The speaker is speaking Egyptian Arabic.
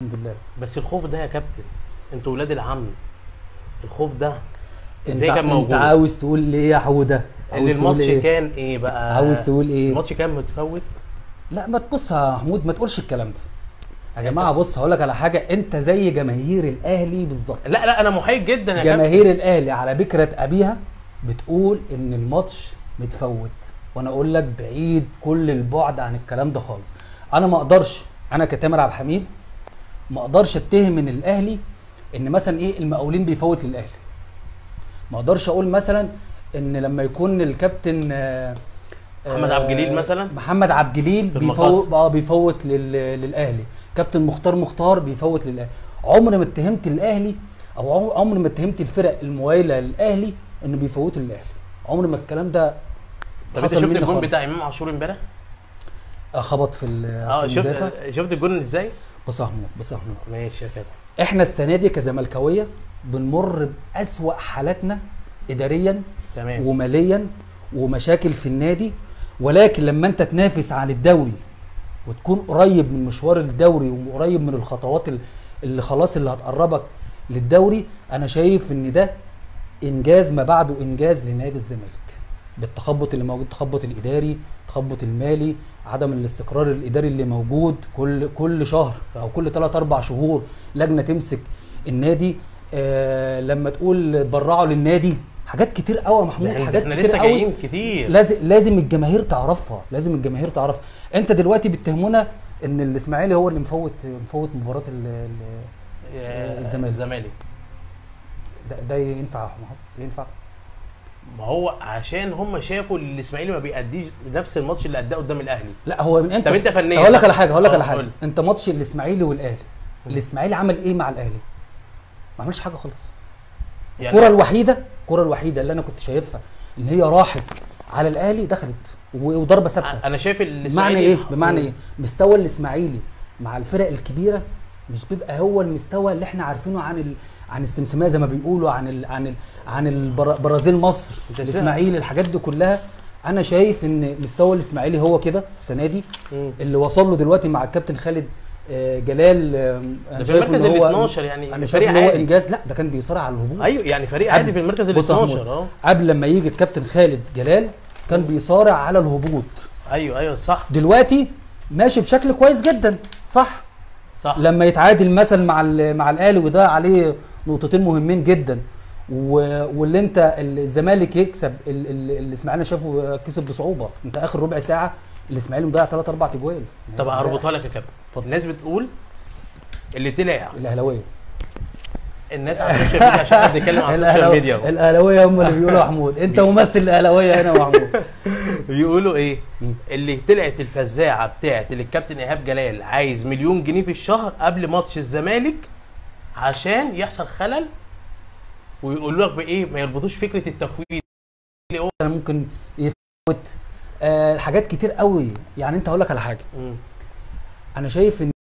الحمد لله بس الخوف ده يا كابتن انتوا ولاد العم الخوف ده انت ازاي كان موجود انت عاوز تقول ايه يا حوده ان عاوز تقول الماتش إيه؟ كان ايه بقى عاوز تقول ايه الماتش كان متفوت لا ما تبص يا محمود ما تقولش الكلام ده يا جماعه بص هقول لك على حاجه انت زي جماهير الاهلي بالظبط لا لا انا محايد جدا يا كابتن جماهير الاهلي على بكره ابيها بتقول ان الماتش متفوت وانا اقول لك بعيد كل البعد عن الكلام ده خالص انا ما اقدرش انا كتامر عبد الحميد ما اقدرش اتهم من الاهلي ان مثلا ايه المقاولين بيفوت للاهلي ما اقدرش اقول مثلا ان لما يكون الكابتن آه، محمد آه، عبد الجليل مثلا؟ محمد عبد الجليل في بيفوت المقص. اه بيفوت لل... للاهلي كابتن مختار مختار بيفوت للاهلي عمر ما اتهمت الاهلي او عم- عمر ما اتهمت الفرق المواليه للاهلي انه بيفوتوا للاهلي عمر ما الكلام ده طب انت حصل شفت مني الجون خالص. بتاع امام عاشور امبارح آه، خبط في ال- اه في المدافع شفت شفت الجون ازاي بص يا محمود بص يا محمود ماشي يا كابتن احنا السنه دي كزملكاويه بنمر باسوا حالاتنا اداريا تمام وماليا ومشاكل في النادي ولكن لما انت تنافس على الدوري وتكون قريب من مشوار الدوري وقريب من الخطوات ال- اللي خلاص اللي هتقربك للدوري انا شايف ان ده انجاز ما بعده انجاز لنادي الزمالك بالتخبط اللي موجود التخبط الاداري التخبط المالي عدم الاستقرار الاداري اللي موجود كل كل شهر صح. او كل 3 4 شهور لجنه تمسك النادي آه لما تقول برعوا للنادي حاجات كتير قوي يا محمود ده حاجات احنا كتير لسه قوي جايين كتير لازم لازم الجماهير تعرفها لازم الجماهير تعرفها انت دلوقتي بتهمنا ان الاسماعيلي هو اللي مفوت مفوت مباراه ال- ال- آه، الزمالك. الزمالك ده, ده ينفع يا محمود ده ينفع ما هو عشان هم شافوا ان الاسماعيلي ما بيأديش نفس الماتش اللي اداه قدام الاهلي لا هو من انت طب انت فنيا هقول لك على حاجه هقول لك اه، على حاجه قول. انت ماتش الاسماعيلي والاهلي مم. الاسماعيلي عمل ايه مع الاهلي ما عملش حاجه خالص يعني الكره الوحيده الكره الوحيده اللي انا كنت شايفها ان هي راحت على الاهلي دخلت و- وضربه ثابته انا شايف بمعنى الاسماعيلي ايه بمعنى ايه مستوى الاسماعيلي مع الفرق الكبيره مش بيبقى هو المستوى اللي احنا عارفينه عن ال... عن السمسميه زي ما بيقولوا عن ال... عن ال... عن البرا- برازيل مصر انت ازاي؟ الاسماعيلي الحاجات دي كلها انا شايف ان مستوى الاسماعيلي هو كده السنه دي مم. اللي وصل له دلوقتي مع الكابتن خالد آه، جلال آه، انا ده في شايف المركز ان ال هو 12 يعني انا شايف فريق ان هو عادي. انجاز لا ده كان بيصارع على الهبوط ايوه يعني فريق قبل- عادي في المركز ال بص يا 12 محمود، اه قبل لما يجي الكابتن خالد جلال كان بيصارع على الهبوط ايوه ايوه صح دلوقتي ماشي بشكل كويس جدا صح صح لما يتعادل مثلا مع ال- مع الاهلي وده عليه نقطتين مهمين جدا و- واللي انت الزمالك يكسب ال- ال- الاسماعيلي شافه كسب بصعوبه انت اخر ربع ساعه الاسماعيلي مضيع ثلاث اربع تجوال طب هربطها لك يا كابتن اتفضل. الناس بتقول اللي طلع الاهلاويه الناس على السوشيال ميديا عشان احنا بنتكلم على السوشيال الأهلاو- ميديا اهو. الاهلاويه هم اللي بيقولوا يا محمود انت ممثل الاهلاويه هنا يا محمود بيقولوا ايه مم. اللي طلعت الفزاعه بتاعت اللي الكابتن ايهاب جلال عايز مليون جنيه في الشهر قبل ماتش الزمالك عشان يحصل خلل ويقولوا لك بايه ما يربطوش فكره التفويض كان ممكن يفوت آه حاجات كتير قوي يعني انت هقول لك على حاجه مم. انا شايف ان